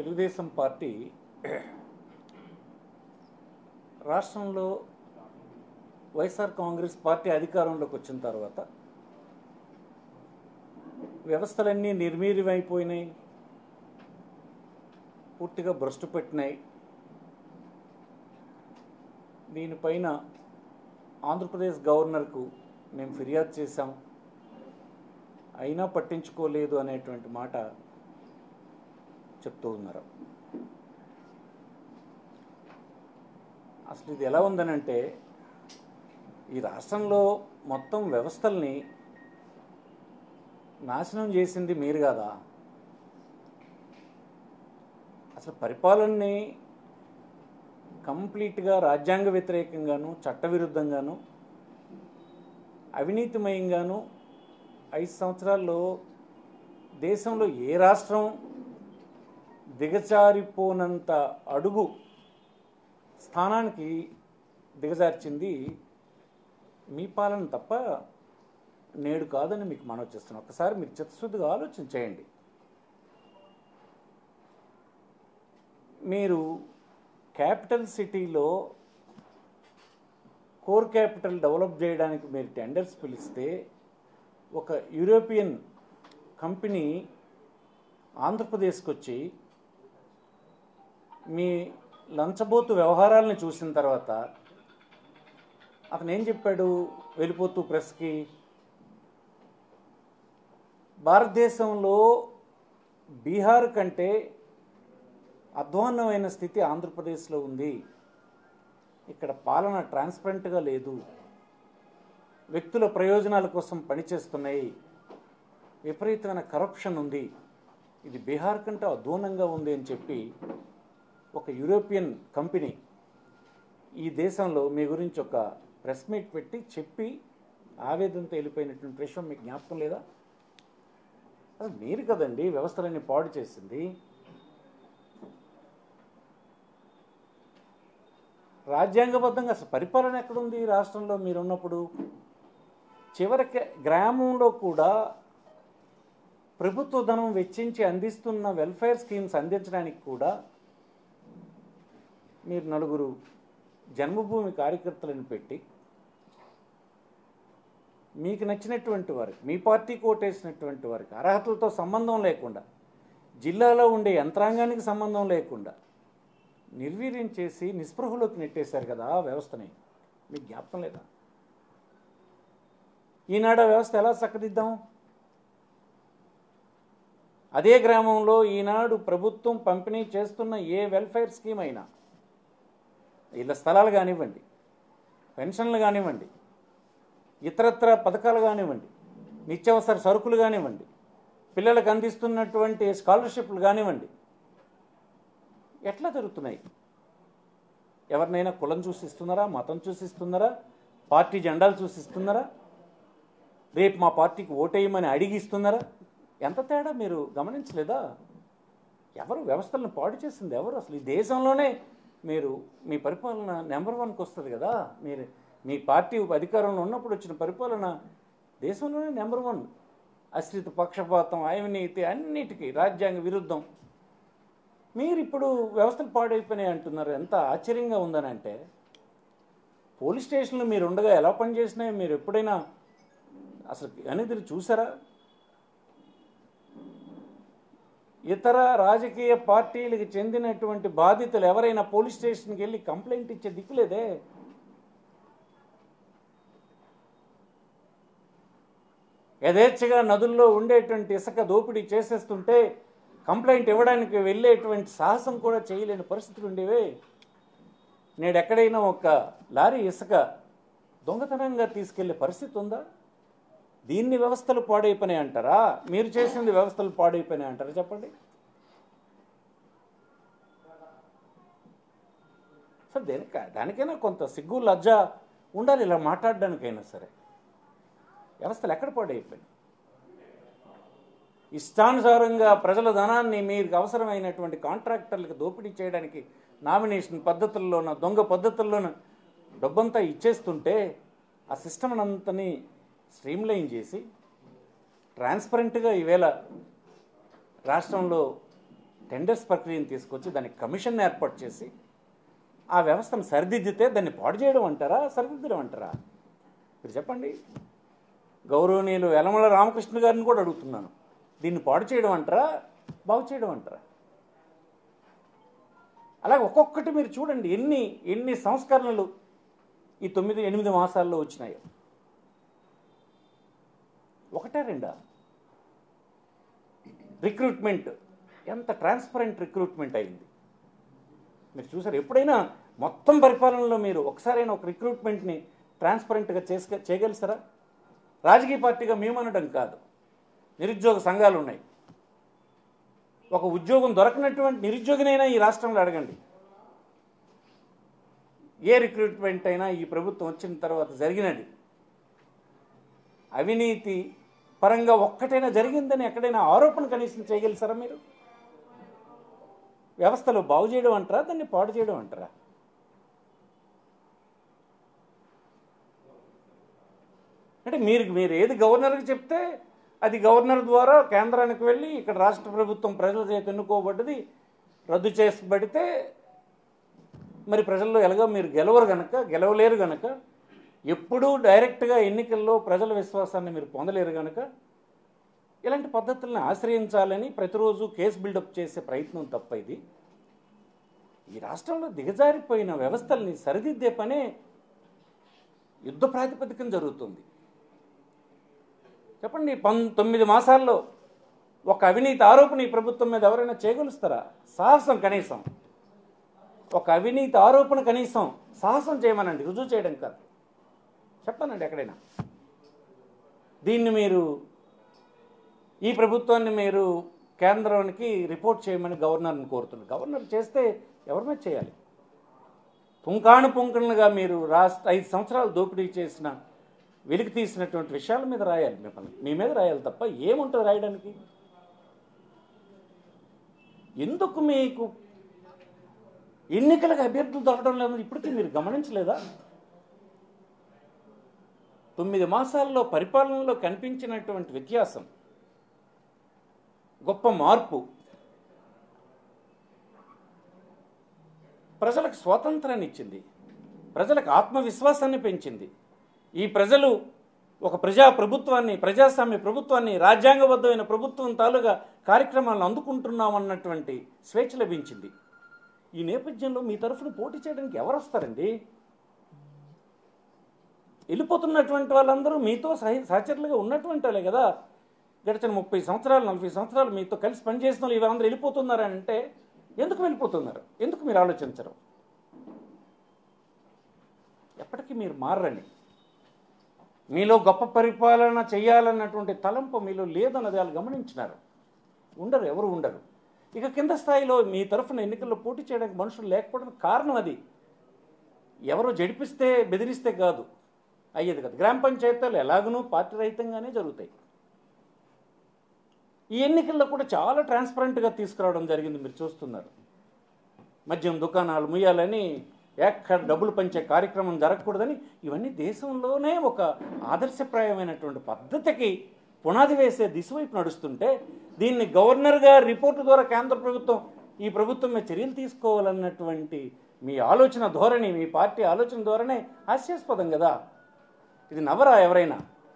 Telugu Desam party రాష్ట్రంలో YSR Congress party అధికారంలోకి వచ్చిన తర్వాత వ్యవస్థలన్నీ నిర్మీర్యమైపోయినాయి పూర్తిగా భ్రష్టు పెట్టినాయి దీనిపైన ఆంధ్రప్రదేశ్ గవర్నర్కు మేము ఫిర్యాదు చేశాం అయినా పట్టించుకోలేదు అనేటువంటి మాట చెప్తూ ఉన్నారు అసలు ఇది ఎలా ఉందనంటే ఈ రాష్ట్రంలో మొత్తం వ్యవస్థల్ని నాశనం చేసింది మీరు కాదా అసలు పరిపాలనని కంప్లీట్గా రాజ్యాంగ వ్యతిరేకంగాను చట్టవిరుద్ధంగాను అవినీతిమయంగాను ఐదు సంవత్సరాల్లో దేశంలో ఏ రాష్ట్రం దిగజారిపోనంత అడుగు స్థానానికి దిగజార్చింది మీ పాలన తప్ప నేడు కాదని మీకు మనవి చేస్తున్నాను ఒకసారి మీరు చిత్తశుద్ధిగా ఆలోచన చేయండి మీరు క్యాపిటల్ సిటీలో కోర్ క్యాపిటల్ డెవలప్ చేయడానికి మీరు టెండర్స్ పిలిస్తే ఒక యూరోపియన్ కంపెనీ ఆంధ్రప్రదేశ్కి వచ్చి మీ లంచబోతు వ్యవహారాలను చూసిన తర్వాత అతను ఏం చెప్పాడు వెళ్ళిపోతూ ప్రెస్కి భారతదేశంలో బీహార్ కంటే అధ్వాన్నమైన స్థితి ఆంధ్రప్రదేశ్లో ఉంది ఇక్కడ పాలన ట్రాన్స్పరెంట్గా లేదు వ్యక్తుల ప్రయోజనాల కోసం పనిచేస్తున్నాయి విపరీతమైన కరప్షన్ ఉంది ఇది బీహార్ కంటే అధ్వానంగా ఉంది అని చెప్పి ఒక యూరోపియన్ కంపెనీ ఈ దేశంలో మీ గురించి ఒక ప్రెస్ మీట్ పెట్టి చెప్పి ఆవేదనతో వెళ్ళిపోయినటువంటి విషయం మీకు జ్ఞాపకం లేదా అసలు మీరు కదండి వ్యవస్థలన్నీ పాడు చేసింది రాజ్యాంగబద్ధంగా అసలు పరిపాలన ఎక్కడుంది ఈ రాష్ట్రంలో మీరు ఉన్నప్పుడు చివరికి గ్రామంలో కూడా ప్రభుత్వ ధనం వెచ్చించి అందిస్తున్న వెల్ఫేర్ స్కీమ్స్ అందించడానికి కూడా మీరు నలుగురు జన్మభూమి కార్యకర్తలను పెట్టి మీకు నచ్చినటువంటి వారికి మీ పార్టీకి ఓటేసినటువంటి వారికి అర్హతలతో సంబంధం లేకుండా జిల్లాలో ఉండే యంత్రాంగానికి సంబంధం లేకుండా నిర్వీర్యం చేసి నిస్పృహలోకి నెట్టేశారు కదా ఆ వ్యవస్థని మీకు జ్ఞాపకం లేదా ఈనాడు ఆ వ్యవస్థ ఎలా చక్కదిద్దాం అదే గ్రామంలో ఈనాడు ప్రభుత్వం పంపిణీ చేస్తున్న ఏ వెల్ఫేర్ స్కీమ్ అయినా ఇళ్ళ స్థలాలు కానివ్వండి పెన్షన్లు కానివ్వండి ఇతరత్ర పథకాలు కానివ్వండి నిత్యావసర సరుకులు కానివ్వండి పిల్లలకు అందిస్తున్నటువంటి స్కాలర్షిప్లు కానివ్వండి ఎట్లా జరుగుతున్నాయి ఎవరినైనా కులం చూసిస్తున్నారా మతం చూసిస్తున్నారా పార్టీ జెండాలు చూసిస్తున్నారా రేపు మా పార్టీకి ఓటేయమని అడిగిస్తున్నారా ఎంత తేడా మీరు గమనించలేదా ఎవరు వ్యవస్థలను పాడు చేసింది ఎవరు అసలు ఈ దేశంలోనే మీరు మీ పరిపాలన నెంబర్ వన్కి వస్తుంది కదా మీరు మీ పార్టీ అధికారంలో ఉన్నప్పుడు వచ్చిన పరిపాలన దేశంలోనే నెంబర్ వన్ అశ్రిత పక్షపాతం అవినీతి అన్నిటికీ రాజ్యాంగ విరుద్ధం మీరు ఇప్పుడు వ్యవస్థలు పాడైపోయినాయి అంటున్నారు ఎంత ఆశ్చర్యంగా ఉందని అంటే పోలీస్ స్టేషన్లో మీరు ఉండగా ఎలా పనిచేసినాయో మీరు ఎప్పుడైనా అసలు అనేది చూసారా ఇతర రాజకీయ పార్టీలకు చెందినటువంటి బాధితులు ఎవరైనా పోలీస్ స్టేషన్కి వెళ్ళి కంప్లైంట్ ఇచ్చే దిక్కులేదే యథేచ్ఛగా నదుల్లో ఉండేటువంటి ఇసుక దోపిడీ చేసేస్తుంటే కంప్లైంట్ ఇవ్వడానికి వెళ్ళేటువంటి సాహసం కూడా చేయలేని పరిస్థితులు ఉండేవే నేడు ఎక్కడైనా ఒక లారీ ఇసుక దొంగతనంగా తీసుకెళ్లే పరిస్థితి ఉందా దీన్ని వ్యవస్థలు పాడైపోయినాయి అంటారా మీరు చేసింది వ్యవస్థలు పాడైపోయినాయి అంటారా చెప్పండి సార్ దేనికి దానికైనా కొంత సిగ్గు లజ్జ ఉండాలి ఇలా మాట్లాడడానికైనా సరే వ్యవస్థలు ఎక్కడ పాడైపోయినాయి ఇష్టానుసారంగా ప్రజల ధనాన్ని మీకు అవసరమైనటువంటి కాంట్రాక్టర్లకు దోపిడీ చేయడానికి నామినేషన్ పద్ధతుల్లోన దొంగ పద్ధతుల్లోన డబ్బంతా ఇచ్చేస్తుంటే ఆ సిస్టమ్ అంతని స్ట్రీమ్లైన్ చేసి ట్రాన్స్పరెంట్గా ఈవేళ రాష్ట్రంలో టెండర్స్ ప్రక్రియను తీసుకొచ్చి దానికి కమిషన్ ఏర్పాటు చేసి ఆ వ్యవస్థను సరిదిద్దితే దాన్ని పాడు చేయడం అంటారా సరిదిద్దడం అంటారా మీరు చెప్పండి గౌరవనీయులు యలమల రామకృష్ణ గారిని కూడా అడుగుతున్నాను దీన్ని పాడు చేయడం అంటారా బాగు చేయడం అంటారా అలాగే ఒక్కొక్కటి మీరు చూడండి ఎన్ని ఎన్ని సంస్కరణలు ఈ తొమ్మిది ఎనిమిది మాసాల్లో వచ్చినాయో ఒకటే రెండా రిక్రూట్మెంట్ ఎంత ట్రాన్స్పరెంట్ రిక్రూట్మెంట్ అయింది మీరు చూసారు ఎప్పుడైనా మొత్తం పరిపాలనలో మీరు ఒకసారైనా ఒక రిక్రూట్మెంట్ని ట్రాన్స్పరెంట్గా చేసుక చేయగలుగుతారా రాజకీయ పార్టీగా మేమనడం కాదు నిరుద్యోగ సంఘాలు ఉన్నాయి ఒక ఉద్యోగం దొరకనటువంటి నిరుద్యోగినైనా ఈ రాష్ట్రంలో అడగండి ఏ రిక్రూట్మెంట్ అయినా ఈ ప్రభుత్వం వచ్చిన తర్వాత జరిగినది అవినీతి పరంగా ఒక్కటైనా జరిగిందని ఎక్కడైనా ఆరోపణ కనీసం చేయగలుగుతారా మీరు వ్యవస్థలో బాగు చేయడం అంటారా దాన్ని పాడు చేయడం అంటారా అంటే మీరు మీరు ఏది గవర్నర్కి చెప్తే అది గవర్నర్ ద్వారా కేంద్రానికి వెళ్ళి ఇక్కడ రాష్ట్ర ప్రభుత్వం ప్రజల చేత ఎన్నుకోబడ్డది రద్దు చేసబడితే మరి ప్రజల్లో ఎలాగో మీరు గెలవరు గనక గెలవలేరు గనక ఎప్పుడూ డైరెక్ట్గా ఎన్నికల్లో ప్రజల విశ్వాసాన్ని మీరు పొందలేరు గనక ఇలాంటి పద్ధతులను ఆశ్రయించాలని ప్రతిరోజు కేసు బిల్డప్ చేసే ప్రయత్నం తప్ప ఇది ఈ రాష్ట్రంలో దిగజారిపోయిన వ్యవస్థల్ని సరిదిద్దే పనే యుద్ధ ప్రాతిపదికన జరుగుతుంది చెప్పండి పంతొమ్మిది మాసాల్లో ఒక అవినీతి ఆరోపణ ఈ ప్రభుత్వం మీద ఎవరైనా చేయగలుస్తారా సాహసం కనీసం ఒక అవినీతి ఆరోపణ కనీసం సాహసం చేయమనండి రుజువు చేయడం కాదు చెప్పానండి ఎక్కడైనా దీన్ని మీరు ఈ ప్రభుత్వాన్ని మీరు కేంద్రానికి రిపోర్ట్ చేయమని గవర్నర్ని కోరుతున్నారు గవర్నర్ చేస్తే ఎవరి మీద చేయాలి పుంకాను పుంకనుగా మీరు రాష్ట్ర ఐదు సంవత్సరాలు దోపిడీ చేసిన వెలికి తీసినటువంటి విషయాల మీద రాయాలి మిమ్మల్ని మీ మీద రాయాలి తప్ప ఏముంటుంది రాయడానికి ఎందుకు మీకు ఎన్నికలకు అభ్యర్థులు దొరకడం లేదని ఇప్పటికీ మీరు గమనించలేదా తొమ్మిది మాసాల్లో పరిపాలనలో కనిపించినటువంటి వ్యత్యాసం గొప్ప మార్పు ప్రజలకు స్వాతంత్రాన్ని ఇచ్చింది ప్రజలకు ఆత్మవిశ్వాసాన్ని పెంచింది ఈ ప్రజలు ఒక ప్రజా ప్రభుత్వాన్ని ప్రజాస్వామ్య ప్రభుత్వాన్ని రాజ్యాంగబద్ధమైన ప్రభుత్వం తాలూగా కార్యక్రమాలను అందుకుంటున్నామన్నటువంటి స్వేచ్ఛ లభించింది ఈ నేపథ్యంలో మీ తరఫున పోటీ చేయడానికి ఎవరు వస్తారండి వెళ్ళిపోతున్నటువంటి వాళ్ళందరూ మీతో సహ సహచరులుగా ఉన్నటువంటి వాళ్ళే కదా గడిచిన ముప్పై సంవత్సరాలు నలభై సంవత్సరాలు మీతో కలిసి పనిచేసిన వాళ్ళు వీళ్ళందరూ వెళ్ళిపోతున్నారంటే ఎందుకు వెళ్ళిపోతున్నారు ఎందుకు మీరు ఆలోచించరు ఎప్పటికీ మీరు మారరండి మీలో గొప్ప పరిపాలన చేయాలన్నటువంటి తలంపు మీలో లేదన్నది వాళ్ళు గమనించినారు ఉండరు ఎవరు ఉండరు ఇక కింద స్థాయిలో మీ తరఫున ఎన్నికల్లో పోటీ చేయడానికి మనుషులు లేకపోవడం కారణం అది ఎవరో జడిపిస్తే బెదిరిస్తే కాదు అయ్యేది కాదు గ్రామ పంచాయతీలు ఎలాగనూ పార్టీ రహితంగానే జరుగుతాయి ఈ ఎన్నికల్లో కూడా చాలా ట్రాన్స్పరెంట్గా తీసుకురావడం జరిగింది మీరు చూస్తున్నారు మద్యం దుకాణాలు ముయ్యాలని ఎక్కడ డబ్బులు పంచే కార్యక్రమం జరగకూడదని ఇవన్నీ దేశంలోనే ఒక ఆదర్శప్రాయమైనటువంటి పద్ధతికి పునాది వేసే దిశ వైపు నడుస్తుంటే దీన్ని గవర్నర్ గారి రిపోర్టు ద్వారా కేంద్ర ప్రభుత్వం ఈ ప్రభుత్వం మీద చర్యలు తీసుకోవాలన్నటువంటి మీ ఆలోచన ధోరణి మీ పార్టీ ఆలోచన ధోరణి హాస్యాస్పదం కదా ఇది నవరా ఎవరైనా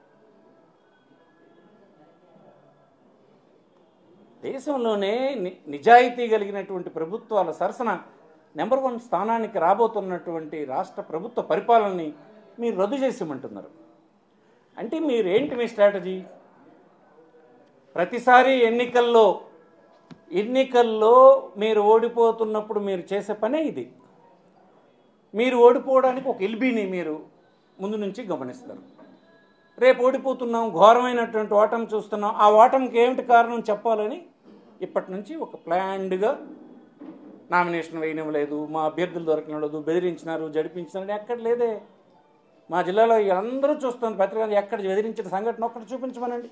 దేశంలోనే ని- నిజాయితీ కలిగినటువంటి ప్రభుత్వాల సరసన నెంబర్ వన్ స్థానానికి రాబోతున్నటువంటి రాష్ట్ర ప్రభుత్వ పరిపాలనని మీరు రద్దు చేసేయమంటున్నారు అంటే మీరేంటి మీ స్ట్రాటజీ ప్రతిసారి ఎన్నికల్లో ఎన్నికల్లో మీరు ఓడిపోతున్నప్పుడు మీరు చేసే పనే ఇది మీరు ఓడిపోవడానికి ఒక ఎల్బీని మీరు ముందు నుంచి గమనిస్తారు రేపు ఓడిపోతున్నాం ఘోరమైనటువంటి ఓటం చూస్తున్నాం ఆ ఓటమికి ఏమిటి కారణం చెప్పాలని ఇప్పటి నుంచి ఒక ప్లాన్డ్గా నామినేషన్ వేయనివ్వలేదు మా అభ్యర్థులు దొరకనివ్వలేదు బెదిరించినారు జడిపించినారు ఎక్కడ లేదే మా జిల్లాలో అందరూ చూస్తున్నారు పత్రిక ఎక్కడ బెదిరించిన సంఘటన ఒక్కటి చూపించమనండి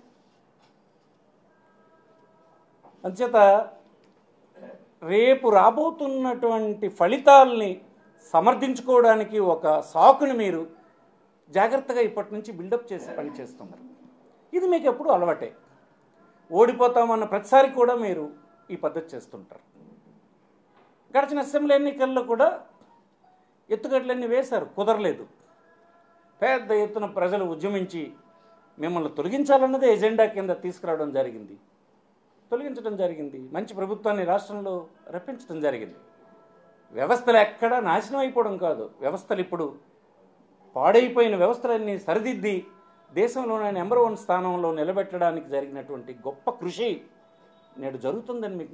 అంచేత రేపు రాబోతున్నటువంటి ఫలితాల్ని సమర్థించుకోవడానికి ఒక సాకుని మీరు జాగ్రత్తగా ఇప్పటి నుంచి బిల్డప్ చేసి పని చేస్తున్నారు ఇది మీకు ఎప్పుడు అలవాటే ఓడిపోతామన్న ప్రతిసారి కూడా మీరు ఈ పద్ధతి చేస్తుంటారు గడిచిన అసెంబ్లీ ఎన్నికల్లో కూడా ఎత్తుగడ్లన్నీ వేశారు కుదరలేదు పెద్ద ఎత్తున ప్రజలు ఉద్యమించి మిమ్మల్ని తొలగించాలన్నదే ఎజెండా కింద తీసుకురావడం జరిగింది తొలగించడం జరిగింది మంచి ప్రభుత్వాన్ని రాష్ట్రంలో రప్పించడం జరిగింది వ్యవస్థలు ఎక్కడా నాశనం అయిపోవడం కాదు వ్యవస్థలు ఇప్పుడు పాడైపోయిన వ్యవస్థలన్నీ సరిదిద్ది దేశంలోనే నెంబర్ వన్ స్థానంలో నిలబెట్టడానికి జరిగినటువంటి గొప్ప కృషి నేడు జరుగుతుందని మీకు